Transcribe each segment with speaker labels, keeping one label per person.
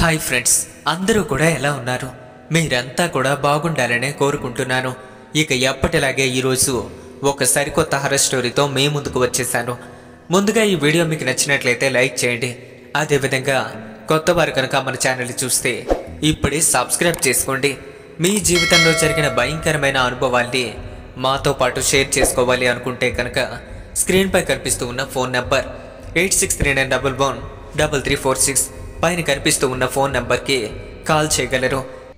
Speaker 1: hi friends అందరూ కూడా ఎలా ఉన్నారు మీరంతా కూడా బాగుండాలనే కోరుకుంటున్నాను ఇక ఎప్పటిలాగే ఈరోజు ఒక సరికొత్త హర్రర్ స్టోరీతో మీ ముందుకు వచ్చేసాను ముందుగా ఈ వీడియో మీకు నచ్చినట్లయితే లైక్ చేయండి అదేవిధంగా కొత్త వారు కనుక మన ఛానల్ చూస్తే ఇప్పుడే సబ్స్క్రైబ్ చేసుకోండి మీ జీవితంలో జరిగిన భయంకరమైన అనుభవాల్ని మాతో పాటు షేర్ చేసుకోవాలి అనుకుంటే కనుక స్క్రీన్పై కనిపిస్తూ ఉన్న phone number eight six three nine double one double three four six పైన కనిపిస్తూ ఉన్న ఫోన్ నంబర్కి కాల్ చేయగలరు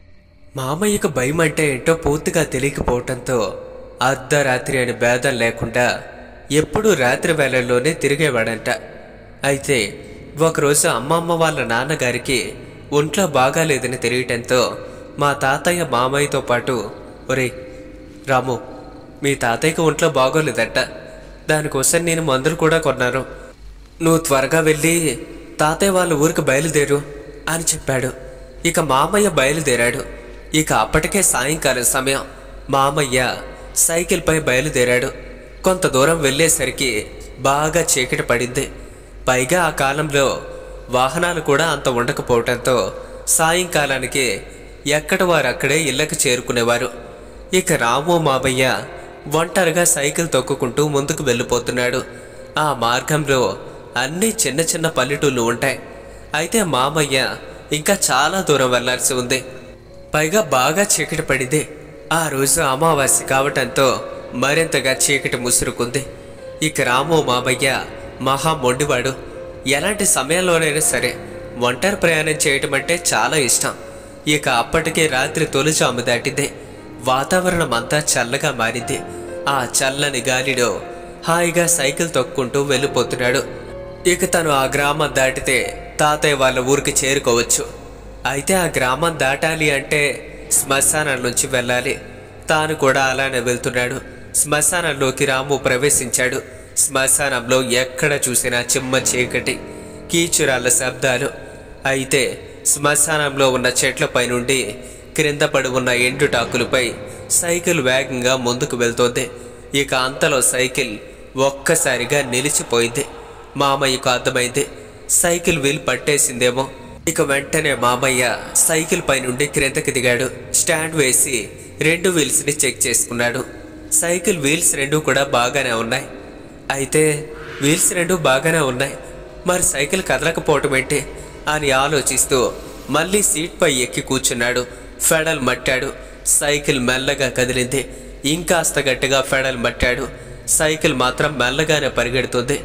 Speaker 1: మామయ్యకు భయం అంటే ఏంటో పూర్తిగా తెలియకపోవటంతో అర్ధరాత్రి అని భేదం లేకుండా ఎప్పుడూ రాత్రి వేళల్లోనే తిరిగేవాడంట అయితే ఒకరోజు అమ్మమ్మ వాళ్ళ నాన్నగారికి ఒంట్లో బాగాలేదని తెలియటంతో మా తాతయ్య మామయ్యతో పాటు ఒరే రాము మీ తాతయ్యకి ఒంట్లో బాగోలేదట దానికోసం నేను మందులు కూడా కొన్నాను నువ్వు త్వరగా వెళ్ళి తాతయ్య వాళ్ళ ఊరికి బయలుదేరు అని చెప్పాడు ఇక మామయ్య బయలుదేరాడు ఇక అప్పటికే సాయంకాలం సమయం మామయ్య సైకిల్పై బయలుదేరాడు కొంత దూరం వెళ్ళేసరికి బాగా చీకటి పడింది పైగా ఆ కాలంలో వాహనాలు కూడా అంత ఉండకపోవటంతో సాయంకాలానికి ఎక్కడ వారు అక్కడే ఇళ్ళకి చేరుకునేవారు ఇక రాము మామయ్య ఒంటరిగా సైకిల్ తొక్కుకుంటూ ముందుకు వెళ్ళిపోతున్నాడు ఆ మార్గంలో అన్ని చిన్న చిన్న పల్లెటూళ్ళు ఉంటాయి అయితే మామయ్య ఇంకా చాలా దూరం వెళ్ళాల్సి ఉంది పైగా బాగా చీకటి పడింది ఆ రోజు అమావాస్య కావటంతో మరింతగా చీకటి ముసురుకుంది ఇక రాము మామయ్య మహా మొండివాడు ఎలాంటి సమయంలోనైనా సరే ఒంటరి ప్రయాణం చేయటం అంటే చాలా ఇష్టం ఇక అప్పటికే రాత్రి తొలిజాము దాటింది వాతావరణం అంతా చల్లగా మారింది ఆ చల్లని గాలిలో హాయిగా సైకిల్ తొక్కుంటూ వెళ్ళిపోతున్నాడు ఇక తను ఆ గ్రామం దాటితే తాతయ్య వాళ్ళ ఊరికి చేరుకోవచ్చు అయితే ఆ గ్రామం దాటాలి అంటే శ్మశానం నుంచి వెళ్ళాలి తాను కూడా అలానే వెళ్తున్నాడు శ్మశానంలోకి రాము ప్రవేశించాడు శ్మశానంలో ఎక్కడ చూసినా చిమ్మ చీకటి కీచురాళ్ళ శబ్దాలు అయితే శ్మశానంలో ఉన్న చెట్లపై నుండి క్రింద పడి ఉన్న ఎండుటాకులపై సైకిల్ వేగంగా ముందుకు వెళ్తోంది ఇక అంతలో సైకిల్ ఒక్కసారిగా నిలిచిపోయింది మామయ్యకు అర్థమైంది సైకిల్ వీల్ పట్టేసిందేమో ఇక వెంటనే మామయ్య సైకిల్ పై నుండి క్రిందకి దిగాడు స్టాండ్ వేసి రెండు వీల్స్ ని చెక్ చేసుకున్నాడు సైకిల్ వీల్స్ రెండు కూడా బాగానే ఉన్నాయి అయితే వీల్స్ రెండు బాగానే ఉన్నాయి మరి సైకిల్ కదలకపోవటం ఏంటి అని ఆలోచిస్తూ మళ్ళీ సీట్ పై ఎక్కి కూర్చున్నాడు ఫెడల్ మట్టాడు సైకిల్ మెల్లగా కదిలింది ఇంకాస్త గట్టిగా ఫెడల్ మట్టాడు సైకిల్ మాత్రం మెల్లగానే పరిగెడుతుంది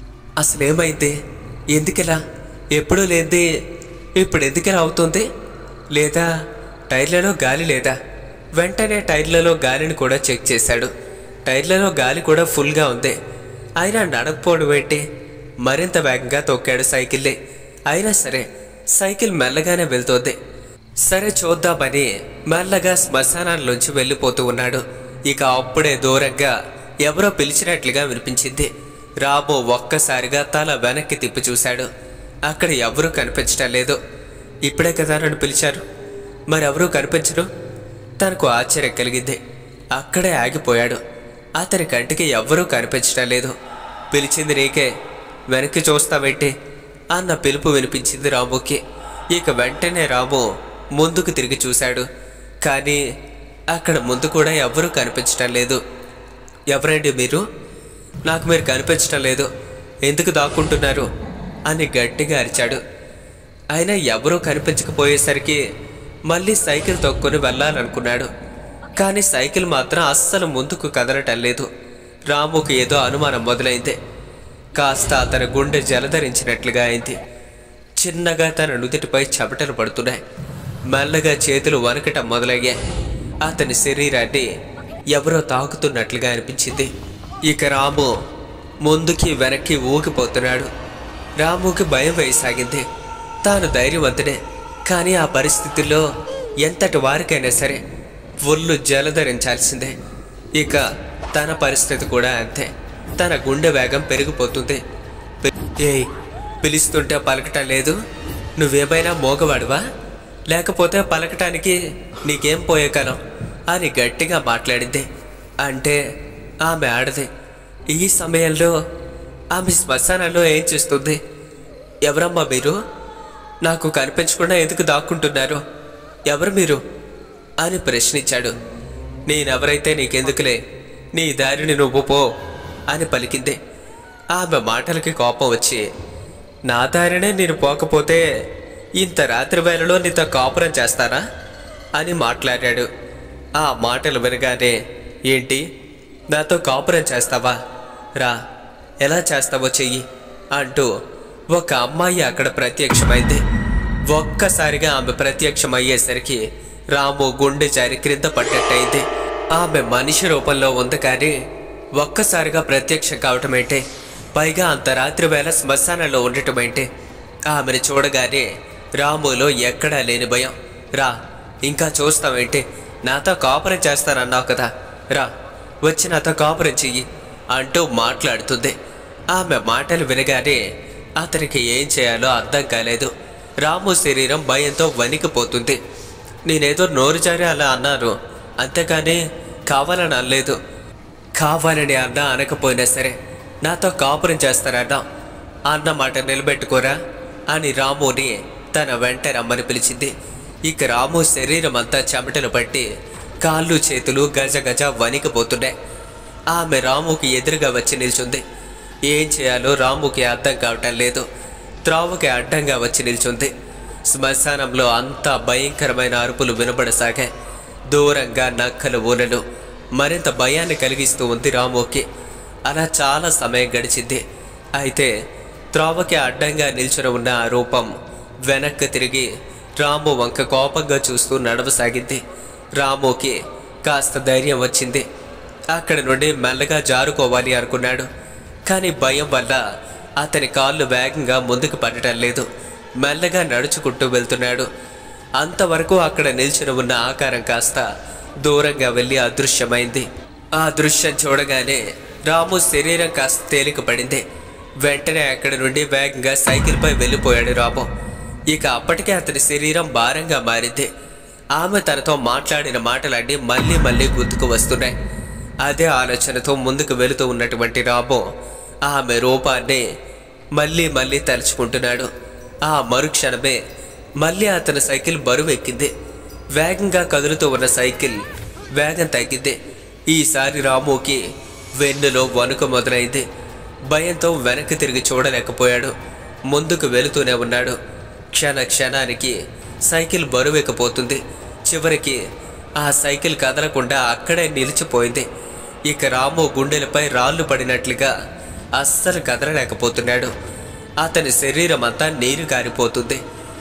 Speaker 1: అసలేమైంది ఎందుకిలా ఎప్పుడూ లేనిది ఇప్పుడు ఎందుకిలా అవుతుంది లేదా టైర్లలో గాలి లేదా వెంటనే టైర్లలో గాలిని కూడా చెక్ చేశాడు టైర్లలో గాలి కూడా ఫుల్గా ఉంది అయినా నడకపోవడం ఏంటి మరింత వేగంగా తొక్కాడు సైకిల్ని అయినా సరే సైకిల్ మెల్లగానే వెళ్తోంది సరే చూద్దామని మెల్లగా శ్మశానాల్లోంచి వెళ్ళిపోతూ ఉన్నాడు ఇక అప్పుడే దూరంగా ఎవరో పిలిచినట్లుగా వినిపించింది రాము ఒక్కసారిగా తల వెనక్కి తిప్పి చూశాడు అక్కడ ఎవరూ కనిపించటం లేదు ఇప్పుడే కదా నన్ను పిలిచారు మరెవరూ కనిపించరు తనకు ఆశ్చర్యం కలిగింది అక్కడే ఆగిపోయాడు అతని కంటికి ఎవ్వరూ కనిపించటం లేదు పిలిచింది నీకే వెనక్కి చూస్తావేంటి అన్న పిలుపు వినిపించింది రాముకి ఇక వెంటనే రాము ముందుకు తిరిగి చూశాడు కానీ అక్కడ ముందు కూడా ఎవ్వరూ కనిపించటం లేదు ఎవరండి మీరు నాకు మీరు కనిపించటం లేదు ఎందుకు దాక్కుంటున్నారు అని గట్టిగా అరిచాడు అయినా ఎవరూ కనిపించకపోయేసరికి మళ్ళీ సైకిల్ తొక్కుని వెళ్ళాలనుకున్నాడు కానీ సైకిల్ మాత్రం అస్సలు ముందుకు కదలటం లేదు రాముకు ఏదో అనుమానం మొదలైంది కాస్త అతని గుండె జలధరించినట్లుగా అయింది చిన్నగా తన నుదుటిపై చెమటలు పడుతున్నాయి మెల్లగా చేతులు వణకటం మొదలయ్యాయి అతని శరీరాన్ని ఎవరో తాకుతున్నట్లుగా అనిపించింది ఇక రాము ముందుకి వెనక్కి ఊగిపోతున్నాడు రాముకి భయం వేయసాగింది తాను ధైర్యవంతుడే కానీ ఆ పరిస్థితుల్లో ఎంతటి వారికైనా సరే ఒళ్ళు జలధరించాల్సిందే ఇక తన పరిస్థితి కూడా అంతే తన గుండె వేగం పెరిగిపోతుంది ఏయ్ పిలుస్తుంటే పలకటం లేదు నువ్వేమైనా మోగవాడువా లేకపోతే పలకటానికి నీకేం పోయే కాలం అని గట్టిగా మాట్లాడింది అంటే ఆమె ఆడది ఈ సమయంలో ఆమె శ్మశానంలో ఏం చేస్తుంది ఎవరమ్మా మీరు నాకు కనిపించకుండా ఎందుకు దాక్కుంటున్నారు ఎవరు మీరు అని ప్రశ్నించాడు నేనెవరైతే నీకెందుకులే నీ దారిని నువ్వు పో అని పలికింది ఆమె మాటలకి కోపం వచ్చి నా దారినే నేను పోకపోతే ఇంత రాత్రి వేళలో నీతో కాపురం చేస్తానా అని మాట్లాడాడు ఆ మాటలు వినగానే ఏంటి నాతో కాపురం చేస్తావా రా ఎలా చేస్తావో చెయ్యి అంటూ ఒక అమ్మాయి అక్కడ ప్రత్యక్షమైంది ఒక్కసారిగా ఆమె ప్రత్యక్షమయ్యేసరికి రాము గుండె జారి క్రింద పడ్డట్టయింది ఆమె మనిషి రూపంలో ఉంది కానీ ఒక్కసారిగా ప్రత్యక్షం కావటమేంటే పైగా అంత రాత్రి వేళ శ్మశానంలో ఉండటమేంటే ఆమెను చూడగానే రాములో ఎక్కడా లేని భయం రా ఇంకా చూస్తావేంటి నాతో కాపురం చేస్తానన్నావు కదా రా వచ్చి నాతో కాపురం చెయ్యి అంటూ మాట్లాడుతుంది ఆమె మాటలు వినగానే అతనికి ఏం చేయాలో అర్థం కాలేదు రాము శరీరం భయంతో వణికిపోతుంది నేనేదో నోరు జారి అలా అన్నాను అంతేకాని కావాలని అనలేదు కావాలని అన్నా అనకపోయినా సరే నాతో కాపురం చేస్తారన్నా అన్న మాట నిలబెట్టుకోరా అని రాముని తన వెంట రమ్మని పిలిచింది ఇక రాము శరీరం అంతా చెమటలు పట్టి కాళ్ళు చేతులు గజ గజ వణికిపోతున్నాయి ఆమె రాముకి ఎదురుగా వచ్చి నిల్చుంది ఏం చేయాలో రాముకి అర్థం కావటం లేదు త్రావుకి అడ్డంగా వచ్చి నిల్చుంది శ్మశానంలో అంతా భయంకరమైన అరుపులు వినబడసాగాయి దూరంగా నక్కలు ఊలలు మరింత భయాన్ని కలిగిస్తూ ఉంది రాముకి అలా చాలా సమయం గడిచింది అయితే త్రోవకి అడ్డంగా నిల్చుని ఉన్న ఆ రూపం వెనక్కి తిరిగి రాము వంక కోపంగా చూస్తూ నడవసాగింది రాముకి కాస్త ధైర్యం వచ్చింది అక్కడి నుండి మెల్లగా జారుకోవాలి అనుకున్నాడు కానీ భయం వల్ల అతని కాళ్ళు వేగంగా ముందుకు పడటం లేదు మెల్లగా నడుచుకుంటూ వెళ్తున్నాడు అంతవరకు అక్కడ నిల్చుని ఉన్న ఆకారం కాస్త దూరంగా వెళ్ళి అదృశ్యమైంది ఆ దృశ్యం చూడగానే రాము శరీరం కాస్త తేలిక పడింది వెంటనే అక్కడి నుండి వేగంగా సైకిల్పై వెళ్ళిపోయాడు రాము ఇక అప్పటికే అతని శరీరం భారంగా మారింది ఆమె తనతో మాట్లాడిన మాటలన్నీ మళ్ళీ మళ్ళీ గుర్తుకు వస్తున్నాయి అదే ఆలోచనతో ముందుకు వెళుతూ ఉన్నటువంటి రాము ఆమె రూపాన్ని మళ్ళీ మళ్ళీ తలుచుకుంటున్నాడు ఆ మరుక్షణమే మళ్ళీ అతని సైకిల్ బరువు ఎక్కింది వేగంగా కదులుతూ ఉన్న సైకిల్ వేగం తగ్గింది ఈసారి రాముకి వెన్నులో వణుకు మొదలైంది భయంతో వెనక్కి తిరిగి చూడలేకపోయాడు ముందుకు వెళుతూనే ఉన్నాడు క్షణ క్షణానికి సైకిల్ బరువెక్కిపోతుంది చివరికి ఆ సైకిల్ కదలకుండా అక్కడే నిలిచిపోయింది ఇక రాము గుండెలపై రాళ్ళు పడినట్లుగా అస్సలు కదలలేకపోతున్నాడు అతని శరీరం అంతా నీరు కారిపోతుంది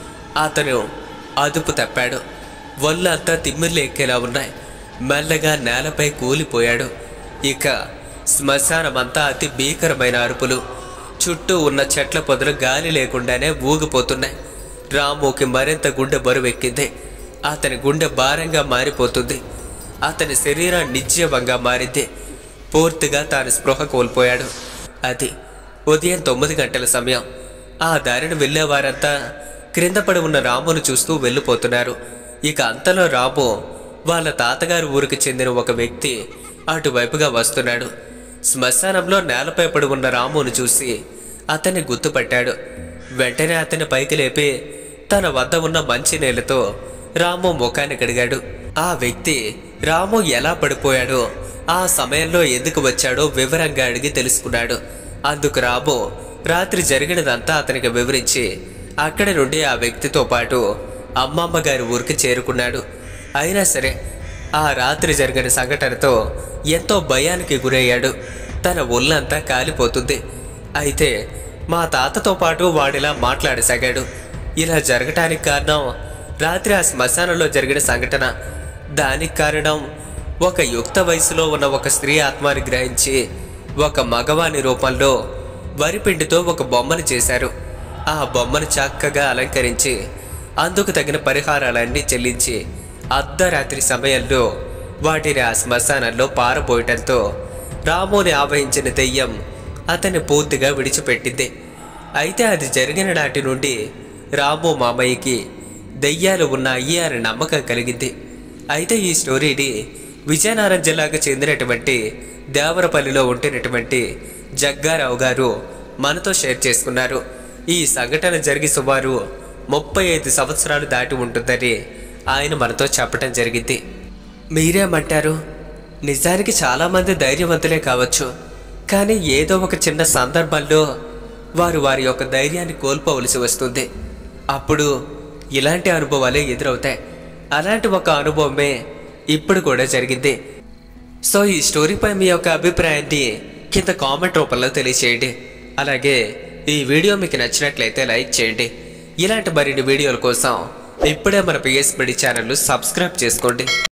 Speaker 1: అతను అదుపు తప్పాడు ఒళ్ళంతా తిమ్మిర్లు ఎక్కేలా ఉన్నాయి మెల్లగా నేలపై కూలిపోయాడు ఇక శ్మశానమంతా అతి భీకరమైన అరుపులు చుట్టూ ఉన్న చెట్ల పొదలు గాలి లేకుండానే ఊగిపోతున్నాయి రాముకి మరింత గుండె బరువెక్కింది అతని గుండె భారంగా మారిపోతుంది అతని శరీరం నిశ్చయవంగా మారింది పూర్తిగా తాను స్పృహ కోల్పోయాడు అది ఉదయం తొమ్మిది గంటల సమయం ఆ దారిని వెళ్ళేవారంతా క్రింద పడి ఉన్న రామును చూస్తూ వెళ్ళిపోతున్నారు ఇక అంతలో రాము వాళ్ళ తాతగారి ఊరికి చెందిన ఒక వ్యక్తి అటువైపుగా వస్తున్నాడు శ్మశానంలో నేలపై పడి ఉన్న రామును చూసి అతన్ని గుర్తుపట్టాడు వెంటనే అతన్ని పైకి లేపి తన వద్ద ఉన్న మంచి నీళ్లతో రాము ముఖాన్ని కడిగాడు ఆ వ్యక్తి రాము ఎలా పడిపోయాడో ఆ సమయంలో ఎందుకు వచ్చాడో వివరంగా అడిగి తెలుసుకున్నాడు అందుకు రాము రాత్రి జరిగినదంతా అతనికి వివరించి అక్కడి నుండి ఆ వ్యక్తితో పాటు అమ్మమ్మ గారి ఊరికి చేరుకున్నాడు అయినా సరే ఆ రాత్రి జరిగిన సంఘటనతో ఎంతో భయానికి గురయ్యాడు తన ఒళ్ళంతా కాలిపోతుంది అయితే మా తాతతో పాటు వాడిలా మాట్లాడసాగాడు ఇలా జరగటానికి కారణం రాత్రి ఆ శ్మశానంలో జరిగిన సంఘటన దానికి కారణం ఒక యుక్త వయసులో ఉన్న ఒక స్త్రీ ఆత్మని గ్రహించి ఒక మగవాని రూపంలో వరిపిండితో ఒక బొమ్మను చేశారు ఆ బొమ్మను చక్కగా అలంకరించి అందుకు తగిన పరిహారాలన్నీ చెల్లించి అర్ధరాత్రి సమయంలో వాటిని ఆ శ్మశానంలో పారబోయటంతో రాముని ఆవహించిన దెయ్యం అతన్ని పూర్తిగా విడిచిపెట్టింది అయితే అది జరిగిన నాటి నుండి రాము మామయ్యకి దెయ్యాలు ఉన్నాయి అని నమ్మకం కలిగింది అయితే ఈ స్టోరీని విజయనగరం జిల్లాకు చెందినటువంటి దేవరపల్లిలో ఉంటున్నటువంటి జగ్గారావు గారు మనతో షేర్ చేసుకున్నారు ఈ సంఘటన జరిగి సుమారు ముప్పై ఐదు సంవత్సరాలు దాటి ఉంటుందని ఆయన మనతో చెప్పడం జరిగింది మీరేమంటారు నిజానికి చాలామంది ధైర్యవంతులే కావచ్చు కానీ ఏదో ఒక చిన్న సందర్భంలో వారు వారి యొక్క ధైర్యాన్ని కోల్పోవలసి వస్తుంది అప్పుడు ఇలాంటి అనుభవాలే ఎదురవుతాయి అలాంటి ఒక అనుభవమే ఇప్పుడు కూడా జరిగింది సో ఈ స్టోరీపై మీ యొక్క అభిప్రాయాన్ని కింద కామెంట్ రూపంలో తెలియచేయండి అలాగే ఈ వీడియో మీకు నచ్చినట్లయితే లైక్ చేయండి ఇలాంటి మరిన్ని వీడియోల కోసం ఇప్పుడే మన పిఎస్ బడి ఛానల్ను సబ్స్క్రైబ్ చేసుకోండి